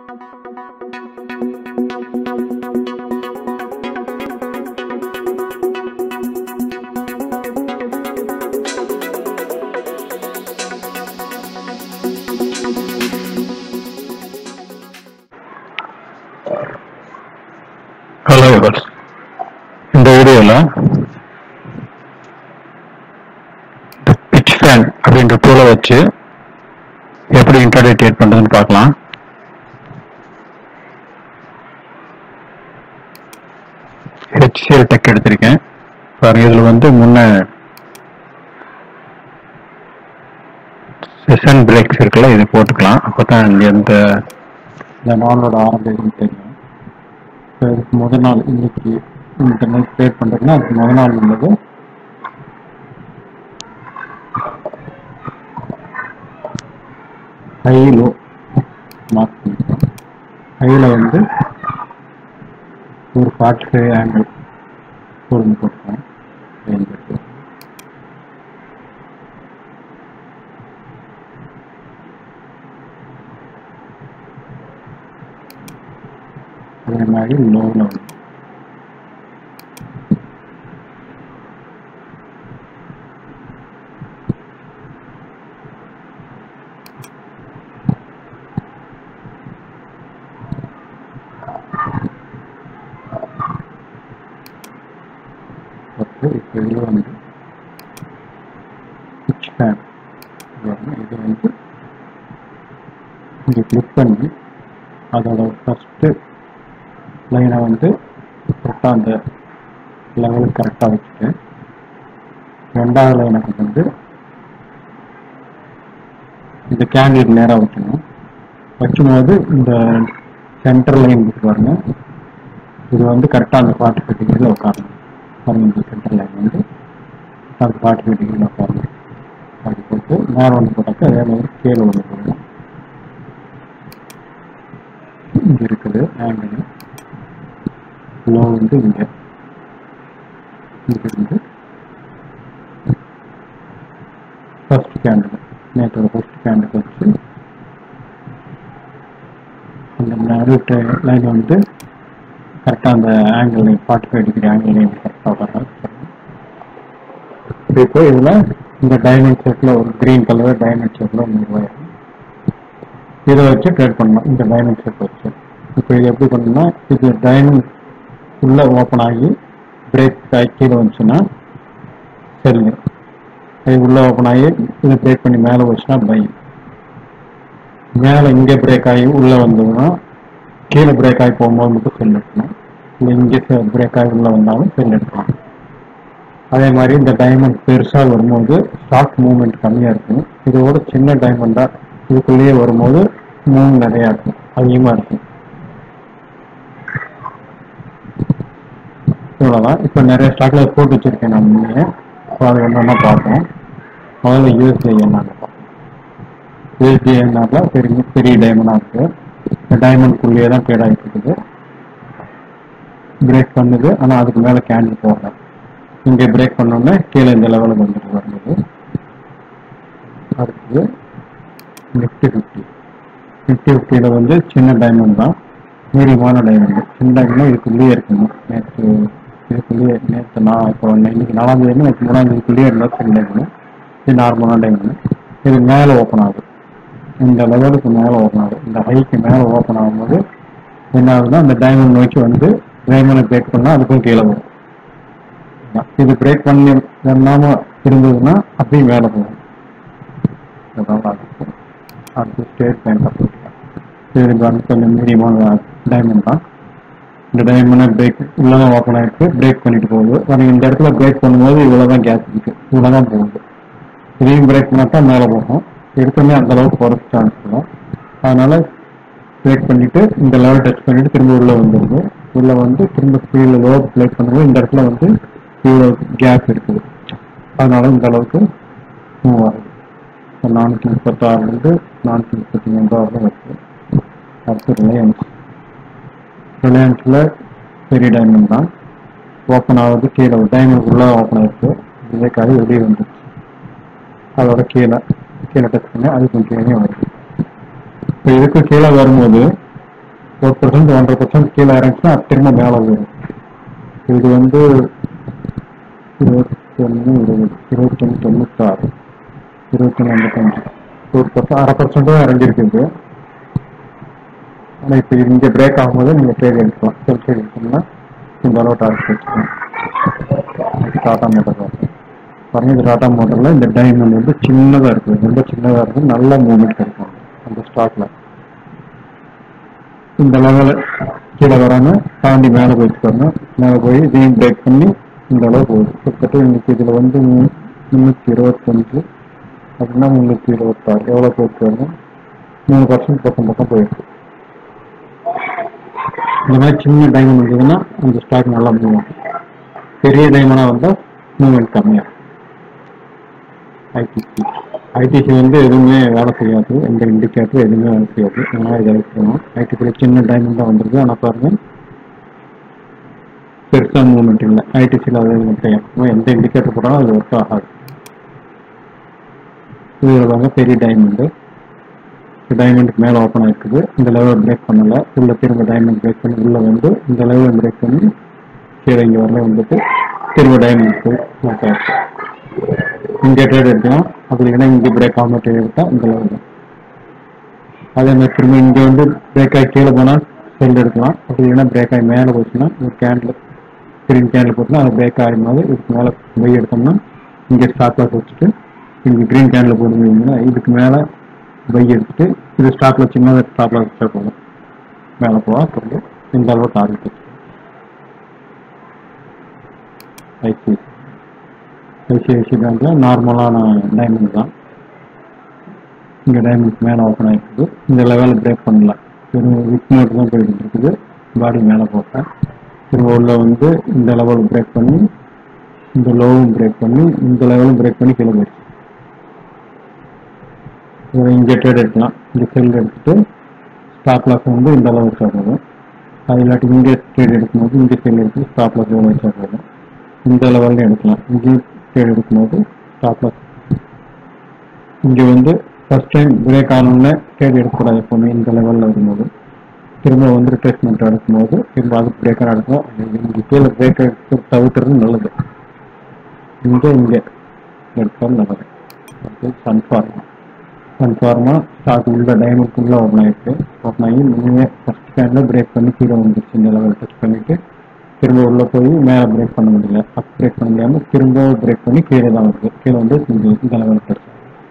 Hello viewers இந்த வீடியோவில் pitch fan அப்படின்ற டூலை வச்சு எப்படி இன்டர்நெட் கிரியேட் பண்ணுறதுன்னு பார்க்கலாம் ஹெச்சிஎல் டெக் எடுத்திருக்கேன் பாருங்க இதில் வந்து முன்ன செஷன் பிரேக்ஸ் இருக்குல்ல இது போட்டுக்கலாம் அப்போ தான் இங்கே இந்த இந்த நாளோட ஆரம்பிக்கும் தெரியும் இப்போ இதுக்கு முதல் நாள் இன்னைக்கு இன்டர்நெட் கிரியேட் பண்ணுறதுன்னா அதுக்கு முதல் நாள் உள்ளது ஹை லோ மார்க் பண்ணிக்கிறோம் ஹையில் வந்து ஒரு ஃபார்ட்டி ஃபைவ் ஆங்கிள் பொருள் போட்டுக்கிறோம் பயன்படுத்தி அதே மாதிரி லோவில் வந்து பத்து இப்போ இதில் வந்து சுவிட்ச் ஃபேன் இது வந்து இங்கே கிளிக் பண்ணி அதோட ஃபஸ்ட்டு லைனை வந்து கரெக்டாக அந்த லெவலுக்கு கரெக்டாக வச்சுட்டு ரெண்டாவது லைனுக்கு வந்து இந்த கேண்டில் நேராக வைக்கணும் வைக்கும்போது இந்த சென்டர் லைன் இருக்கு பாருங்க இது வந்து கரெக்டாக அந்த ஃபார்ட்டி ஃபைவ் டிகிரியில் உட்காரணும் பாருங்க இந்த சென்டர் லைன் வந்து அந்த ஃபார்ட்டி ஃபைவ் டிகிரியில் உட்காரணும் அப்படி போட்டு மேலே ஒன்று போட்டாக்க அதே மாதிரி கீழே ஒன்று போடணும் இங்கே இருக்குது ஆங்கிள் லோ வந்து இங்கே இங்கிருந்து ஃபர்ஸ்ட் கேண்டில் நேற்றோட ஃபர்ஸ்ட் கேண்டில் வச்சு அந்த நடு லைன் வந்து கரெக்டாக அந்த angle forty five degree angle கரெக்டாக வர இப்போ இதில் இந்த டைமண்ட் ஷேப்பில் ஒரு க்ரீன் கலர் டைமண்ட் ஷேப்பில் உருவாயிரும் இதை வச்சு ட்ரேட் பண்ணலாம் இந்த டைமண்ட் ஷேப் வச்சு இப்போ இது எப்படி பண்ணணும்னா இது டைமண்ட் உள்ளே ஓப்பன் ஆகி பிரேக் ஆகி கீழே வந்துச்சுன்னா செல்லு இது உள்ளே ஓப்பன் ஆகி இது பிரேக் பண்ணி மேலே வச்சுன்னா பை மேலே இங்கே பிரேக் ஆகி உள்ளே வந்ததுன்னா கீழே பிரேக் ஆகி போகும்போது மட்டும் செல் எடுக்கணும் இல்லை இங்கே பிரேக் ஆகி உள்ளே வந்தாலும் செல் எடுக்கலாம் அதே மாதிரி இந்த டைமண்ட் பெருசாக வரும்போது ஸ்டாக் மூவ்மெண்ட் கம்மியாக இருக்கும் இதோட சின்ன டைமண்டாக இதுக்குள்ளேயே வரும்போது மூவ் நிறையா இருக்கும் அதிகமாக இருக்கும் இவ்வளோதான் இப்போ நிறைய ஸ்டாக்ல போட்டு வச்சிருக்கேன் நான் முன்னே ஸோ அது என்னென்னா பார்ப்போம் முதல்ல யூஎஸ்டி என்னன்னு பார்ப்போம் யூஎஸ்டி என்னால பெரிய பெரிய டைமண்டாக இருக்குது இந்த டைமண்ட்குள்ளேயே தான் ட்ரேட் ஆகிட்டு இருக்குது பிரேக் பண்ணுது ஆனால் அதுக்கு மேலே கேண்டில் போகல இங்கே பிரேக் பண்ணோன்னே கீழே இந்த லெவலுக்கு வந்துட்டு வருது அடுத்தது நிஃப்டி ஃபிஃப்டி நிஃப்டி ஃபிஃப்டியில் வந்து சின்ன டைமண்ட் தான் மீடியமான டைமண்ட் சின்ன டைமண்ட் இதுக்குள்ளேயே இருக்கணும் நேற்று இதுக்குள்ளேயே நேற்று நான் இப்போ இன்னைக்கு நாலாம் தேதி நேற்று மூணாம் தேதிக்குள்ளேயே இருந்தால் சின்ன டைமண்ட் இது நார்மலான டைமண்ட் இது மேலே ஓப்பன் ஆகுது இந்த லெவலுக்கு மேலே ஓப்பன் ஆகுது இந்த ஹைக்கு மேலே ஓப்பன் ஆகும்போது என்ன ஆகுதுன்னா அந்த டைமண்ட் நோக்கி வந்து டைமண்டை பிரேக் பண்ணால் அதுக்கும் கீழே வரும் இது பிரேக் பண்ணி பண்ணாம இருந்ததுன்னா அப்படியும் மேலே போகும் அதான் பார்த்துப்போம். அடுத்து ஸ்டேட் பேங்க் ஆஃப் இந்தியா இது வந்து கொஞ்சம் மீடியமான டைமண்ட் தான் இந்த டைமண்டை பிரேக் உள்ளதான் ஓப்பன் ஆயிருக்கு பிரேக் பண்ணிட்டு போகுது ஆனால் இந்த இடத்துல பிரேக் பண்ணும்போது இவ்வளோ தான் கேஸ் இருக்கு இவ்வளோ தான் போகுது இதையும் பிரேக் பண்ணா தான் மேலே போகும் எடுத்தோடனே அந்த அளவுக்கு போகிறதுக்கு சான்ஸ் இல்லை அதனால பிரேக் பண்ணிட்டு இந்த லெவல் டச் பண்ணிட்டு திரும்ப உள்ள வந்துருது உள்ள வந்து திரும்ப கீழே லோ ப்ளே பண்ணும்போது இந்த இடத்துல வந்து இவ்வளோ கேப் இருக்குது அதனால இந்த அளவுக்கு மூவ் ஆகுது இப்போ நானூற்றி முப்பத்தாறுலேருந்து நானூற்றி முப்பத்தி மூன்றாவது வருது அடுத்து ரிலையன்ஸ் ரிலையன்ஸில் பெரிய டைமண்ட் தான் ஓப்பன் ஆகுது கீழே டைமண்ட் உள்ளே ஓப்பன் ஆயிருக்கு இதுக்காக வெளியே வந்துருச்சு அதோட கீழே கீழே டச் பண்ணி அதுக்கும் கீழே வருது இப்போ இதுக்கு கீழே வரும்போது ஒரு பர்சன்ட் ஒன்றரை பர்சன்ட் கீழே இறங்கிச்சுன்னா அது திரும்ப மேலே வரும் இது வந்து இருபத்தொன்று இருபது இருபத்தொன்று தொண்ணூத்தாறு இருபத்தொன்று ஐம்பத்தஞ்சு ஒரு பர்சன்ட் அரை பர்சன்ட் தான் இறங்கியிருக்குது ஆனால் இப்போ இங்கே பிரேக் ஆகும்போது நீங்கள் ட்ரேட் எடுக்கலாம் செல் ட்ரேட் எடுத்தோம்னா இந்த அளவு டார்கெட் வச்சுக்கலாம் இது டாடா மோட்டர் தான் பாருங்க இந்த டாடா மோட்டரில் இந்த டைமண்ட் வந்து சின்னதாக இருக்குது ரொம்ப சின்னதாக இருக்குது நல்ல மூவ்மெண்ட் கிடைக்கும் அந்த ஸ்டாக்ல இந்த லெவலில் கீழே வராமல் தாண்டி மேலே போயிட்டு பாருங்க மேலே போய் இதையும் பிரேக் பண்ணி இந்த அளவு போகுது கிட்டத்தட்ட இன்னைக்கு இதில் வந்து மூ- முந்நூற்றி இருபத்தஞ்சு அப்படின்னா முந்நூற்றி இருபத்தாறு எவ்வளோ போயிட்டு வருது மூணு பர்சன்ட் பக்கம் பக்கம் போயிருக்கு இந்த மாதிரி சின்ன டைமண்ட் இருந்ததுன்னா அந்த ஸ்டாக் நல்லா மூவ் ஆகும் பெரிய டைமண்டாக வந்தால் மூவ்மெண்ட் கம்மியாகும் ஐடிசி ஐடிசி வந்து எதுவுமே வேலை செய்யாது எந்த இண்டிகேட்டர் எதுவுமே வேலை செய்யாது அதனால் இதை வைக்கணும் ஐடிசியில் சின்ன டைமண்ட் தான் வந்துருக்கு ஆனால் பாருங்க பெருசாக மூவ்மெண்ட் இல்லை ஐடிசியில் அது எதுவும் செய்யணும் எந்த இண்டிகேட்டர் போட்டாலும் அது ஒர்க் ஆகாது இதில் பாருங்க பெரிய டைமண்டு டைமண்டுக்கு மேலே ஓப்பன் ஆயிருக்குது இந்த லெவலில் பிரேக் பண்ணல உள்ள திரும்ப டைமண்ட் பிரேக் பண்ணி உள்ள வந்து இந்த லெவலில் பிரேக் பண்ணி கீழே இங்கே வரல வந்துட்டு திரும்ப டைமண்ட் போய் ஓகே இங்கே ட்ரேட் எடுக்கலாம் அப்படி இல்லைன்னா இங்கே பிரேக் ஆகாம ட்ரேட் எடுத்தால் இந்த லெவலில் அதே மாதிரி திரும்ப இங்கே வந்து பிரேக் ஆகி கீழே போனால் செல் எடுக்கலாம் அப்படி இல்லைன்னா பிரேக் ஆகி மேலே போச்சுன்னா ஒரு கேண்டில் கிரீன் கேண்டில் போட்டுனா அது பிரேக் ஆகும்போது இதுக்கு மேலே போய் எடுத்தோம்னா இங்கே ஸ்டாப் லாஸ் வச்சுட்டு இங்கே க்ரீன் கேண்டில் போடுவீங்கன்னா இதுக்கு மேலே பை எடுத்துட்டு இது ஸ்டாப்ல சின்னதாக ஸ்டாப்ல வச்சா போதும் மேலே போவா சொல்லி இந்த அளவு டார்கெட் ஐசி ஐசிஐசி பேங்க்ல நார்மலான டைமண்ட் தான் இங்கே டைமண்ட் மேலே ஓப்பன் ஆகிருக்குது இந்த லெவலில் பிரேக் பண்ணல வெறும் வித் நோட் தான் போயிட்டு இருக்குது பாடி மேலே போட்டேன் திரும்ப உள்ள வந்து இந்த லெவல் பிரேக் பண்ணி இந்த லோவும் பிரேக் பண்ணி இந்த லெவலும் பிரேக் பண்ணி கீழே போயிடுச்சு இதை இங்கே ட்ரேட் எடுக்கலாம் இங்கே செல் எடுத்துட்டு ஸ்டாப் லாஸ் வந்து இந்த அளவு வச்சா போதும் அது இல்லாட்டி இங்கே ட்ரேட் எடுக்கும்போது இங்கே செல் எடுத்து ஸ்டாப் லாஸ் எவ்வளோ வச்சா போதும் இந்த லெவலில் எடுக்கலாம் இங்கேயும் ட்ரேட் எடுக்கும்போது ஸ்டாப் லாஸ் இங்கே வந்து ஃபர்ஸ்ட் டைம் பிரேக் ஆனோடனே ட்ரேட் எடுக்கக்கூடாது எப்போவுமே இந்த லெவலில் வரும்போது திரும்ப வந்து ரிட்ரேஸ்மெண்ட் எடுக்கும்போது திரும்ப அது பிரேக்காக எடுக்கும் இங்கே கீழே பிரேக் எடுத்து தவிர்க்கிறது நல்லது இங்கே இங்கே எடுத்தாலும் நல்லது அடுத்து சன்ஃபார்மா கன்ஃபார்மா ஸ்டாக் உள்ள டைமண்ட்குள்ளே ஓப்பன் ஆயிருக்கு ஓப்பன் ஆகி நீங்கள் ஃபர்ஸ்ட் ஸ்டாண்டில் பிரேக் பண்ணி கீழே வந்துருச்சு இந்த லெவல் டச் பண்ணிட்டு திரும்ப உள்ளே போய் மேலே பிரேக் பண்ண முடியல அப் பிரேக் பண்ண முடியாமல் திரும்ப பிரேக் பண்ணி கீழே தான் வருது கீழே வந்து இந்த இந்த லெவல் டச்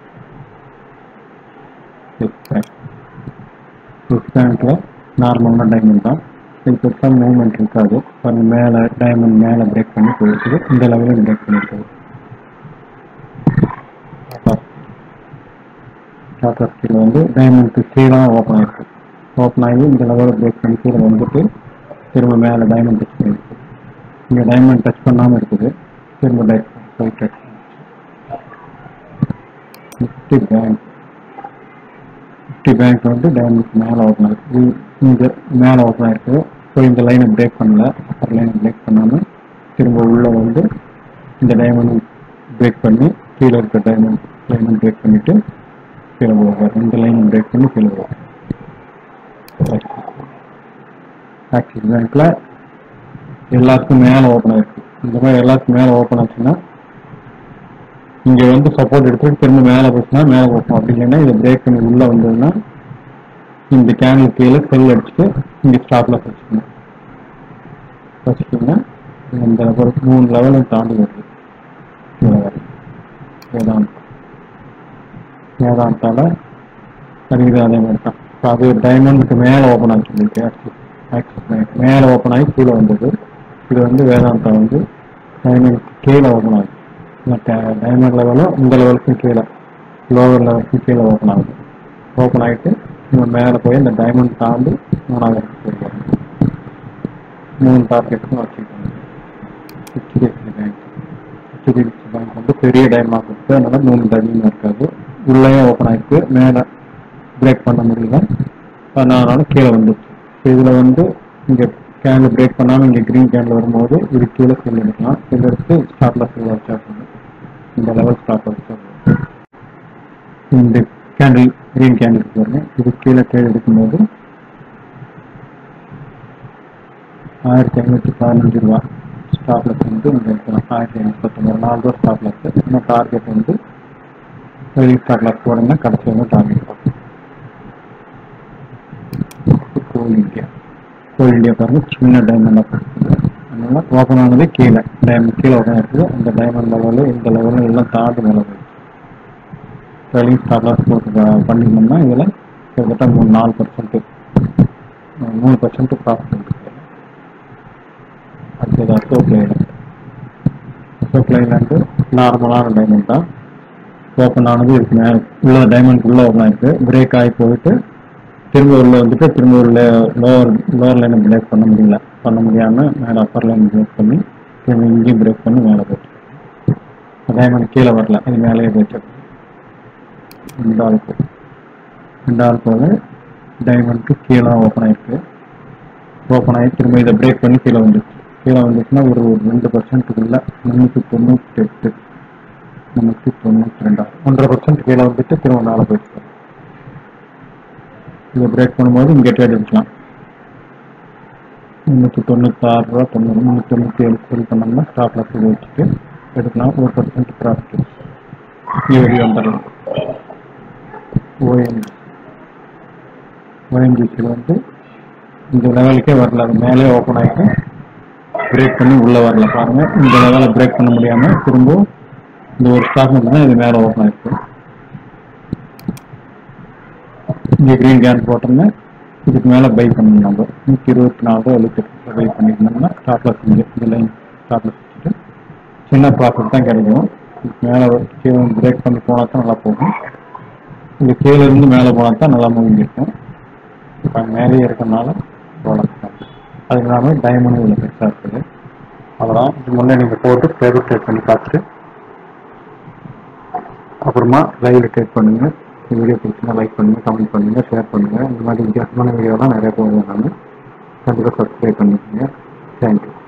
சிக்ஸ் பேங்க்கில் நார்மலான டைமண்ட் தான் இது பெருசாக மூவ்மெண்ட் இருக்காது பாருங்க மேலே டைமண்ட் மேலே பிரேக் பண்ணி போயிருக்குது இந்த லெவலில் பிரேக் பண்ணியிருக்குது டாட்டா ஸ்டீல் வந்து டைமண்ட்க்கு கீழே ஓப்பன் ஆயிருக்கு ஓப்பன் ஆகி இந்த லெவலில் பிரேக் பண்ணி கீழே வந்துட்டு திரும்ப மேலே டைமண்ட் டச் பண்ணிருக்கு இங்கே டைமண்ட் டச் பண்ணாமல் இருக்குது திரும்ப diamond touch Nifty bank Nifty bank வந்து டைமண்ட் மேலே ஓப்பன் ஆயிருக்கு இங்கே மேலே ஓப்பன் ஆயிருக்கு ஸோ இந்த லைனை பிரேக் பண்ணல அப்பர் லைனை பிரேக் பண்ணாமல் திரும்ப உள்ளே வந்து இந்த டைமண்ட் பிரேக் பண்ணி கீழே இருக்க டைமண்ட் லைனை பிரேக் பண்ணிட்டு கீழே போவார் இந்த லைன் பிரேக் பண்ணி கீழே போவார் ஆக்சிஸ் பேங்க்ல எல்லாத்துக்கும் மேலே ஓப்பன் ஆயிருக்கு இந்த மாதிரி எல்லாத்துக்கும் மேலே ஓப்பன் ஆச்சுன்னா இங்க வந்து சப்போர்ட் எடுத்துட்டு திரும்ப மேலே போச்சுன்னா மேலே போகும் அப்படி இல்லைன்னா இதை பிரேக் பண்ணி உள்ள வந்ததுன்னா இந்த கேனில் கீழே செல் அடிச்சுட்டு இங்க ஸ்டாப்ல வச்சுக்கணும் வச்சுட்டீங்கன்னா இந்த ஒரு மூணு லெவலும் தாண்டி வருது கீழே வருது வேதாந்தம் வேதாந்தால சரிது அதே மாதிரி தான் இப்போ அது டைமண்டுக்கு மேலே ஓப்பன் ஆச்சு உங்களுக்கு ஆக்சிஸ் ஆக்சிஸ் பேங்க் மேலே ஓப்பன் ஆகி கீழே வந்தது இது வந்து வேதாந்தா வந்து டைமண்டுக்கு கீழே ஓப்பன் ஆகுது டைமண்ட் லெவலும் இந்த லெவலுக்கும் கீழே லோவர் லெவலுக்கும் கீழே ஓப்பன் ஆகுது ஓப்பன் ஆகிட்டு நம்ம மேலே போய் இந்த டைமண்ட் தாண்டி மூணாவது போயிருக்காங்க மூணு டார்கெட்ஸும் வச்சுருக்காங்க ஹெச்டிஎஃப்சி பேங்க் ஹெச்டிஎஃப்சி பேங்க் வந்து பெரிய டைமாக இருக்குது அதனால மூணு டைமிங் இருக்காது உள்ளேயும் ஓப்பன் ஆயிருக்கு மேலே பிரேக் பண்ண முடியல அதனால கீழே வந்துச்சு இதில் வந்து இங்கே கேனில் பிரேக் பண்ணாமல் இங்கே க்ரீன் கேனில் வரும்போது இது கீழே செல் எடுக்கலாம் செல் எடுத்து ஸ்டாப்ல செல் வச்சா போதும் இந்த லெவல் ஸ்டாப் வச்சா போதும் இந்த கேண்டில் க்ரீன் கேண்டில் பாருங்க இது கீழே கீழே எடுக்கும்போது ஆயிரத்தி ஐநூற்றி பதினஞ்சு ரூபா ஸ்டாப்லெஸ் வந்து இங்கே இருக்கலாம் ஆயிரத்தி ஐநூற்றி பத்தொம்பது நாலு ரூபா ஸ்டாப்லெஸ் இன்னும் டார்கெட் வந்து வெளி ஸ்டாப்லெஸ் போடுங்க கடைசி வந்து டார்கெட் பார்க்கணும் கோல் இந்தியா கோல் இந்தியா பாருங்க சின்ன டைமண்டாக கொடுத்துருக்கு அதனால ஓப்பன் ஆனதே கீழே டைமண்ட் கீழே ஓப்பன் இருக்குது அந்த டைமண்ட் லெவலு இந்த லெவலில் எல்லாம் தாண்டி மேலே போயிடுச்சு ட்ரெயிலிங் ஸ்டாப்லாஸ் போட்டு ப- பண்ணிக்கணும்னா இதில் கிட்டத்தட்ட மூணு நாலு பர்சன்ட் மூணு பர்சன்ட் ப்ராஃபிட் இருக்குது அடுத்தது அசோக் லைலாண்ட் அசோக் லைலாண்டு நார்மலான டைமண்ட் தான் ஓப்பன் ஆனது இருக்கு மேலே உள்ள டைமண்ட் உள்ள ஓப்பன் ஆயிருக்கு பிரேக் ஆகி போயிட்டு திரும்ப உள்ள வந்துட்டு திரும்ப உள்ள லோவர் லோவர் லைனை பிரேக் பண்ண முடியல பண்ண முடியாம மேலே அப்பர் லைன் பிரேக் பண்ணி திரும்ப இங்கேயும் பிரேக் பண்ணி மேலே போயிட்டு டைமண்ட் கீழே வரல இது மேலேயே போயிட்டு இந்த ஆளுக்கு இந்த ஆளுக்கு வந்து டைமண்ட்க்கு கீழே ஓப்பன் ஆயிருக்கு ஓப்பன் ஆகி திரும்ப இதை பிரேக் பண்ணி கீழே வந்துச்சு கீழே வந்துச்சுன்னா ஒரு ஒரு ரெண்டு பர்சன்ட்டுக்குள்ள முந்நூற்றி தொண்ணூற்றி எட்டு முந்நூற்றி தொண்ணூற்றி ரெண்டா ஒன்றரை பர்சன்ட் கீழே வந்துட்டு திரும்ப மேலே போயிடுச்சு இதை பிரேக் பண்ணும்போது இங்கே ட்ரேட் எடுக்கலாம் முந்நூற்றி தொண்ணூத்தாறு ரூபா தொண்ணூறு முந்நூற்றி தொண்ணூற்றி ஏழு செல் பண்ணோம்னா ஸ்டாப் லாஸ் வச்சுட்டு எடுக்கலாம் ஒரு பர்சன்ட் ப்ராஃபிட் யூரி வந்துடலாம் ஓஎன் ஓஎன்ஜிசியில் வந்து இந்த லெவலுக்கே வரல அது மேலே ஓப்பன் ஆகிட்டு பிரேக் பண்ணி உள்ளே வரல பாருங்க இந்த லெவலில் பிரேக் பண்ண முடியாமல் திரும்ப இந்த ஒரு ஸ்டாக் மட்டும் தான் இது மேலே ஓப்பன் ஆயிருக்கு இங்கே க்ரீன் கேன் போட்டோம்னா இதுக்கு மேலே பை பண்ணணும் நம்ம நூற்றி இருபத்தி நாலு ரூபா எழுபத்தி எட்டு பை பண்ணியிருந்தோம்னா ஸ்டாப்லஸ் இங்கே இந்த லைன் ஸ்டாப்லஸ் வச்சுட்டு சின்ன ப்ராஃபிட் தான் கிடைக்கும் இதுக்கு மேலே கீழே பிரேக் பண்ணி போனால் தான் நல்லா போகும் இது கீழே இருந்து மேலே போனால் தான் நல்லா மூவிங் இருக்கும் இப்போ மேலேயே இருக்கறனால போகலாம் அது இல்லாமல் டைமண்ட் இதில் பெருசாக இருக்குது அவ்வளோதான் இது முன்னே நீங்கள் போட்டு டேபிள் ட்ரேட் பண்ணி பார்த்துட்டு அப்புறமா லைவ்ல ட்ரேட் பண்ணுங்க இந்த வீடியோ பிடிச்சிருந்தா லைக் பண்ணுங்க கமெண்ட் பண்ணுங்க ஷேர் பண்ணுங்க இந்த மாதிரி வித்தியாசமான வீடியோலாம் நிறைய போடுவேன் நான் கண்டிப்பாக சப்ஸ்கிரைப் பண்ணிக்கோங்க தேங்க்யூ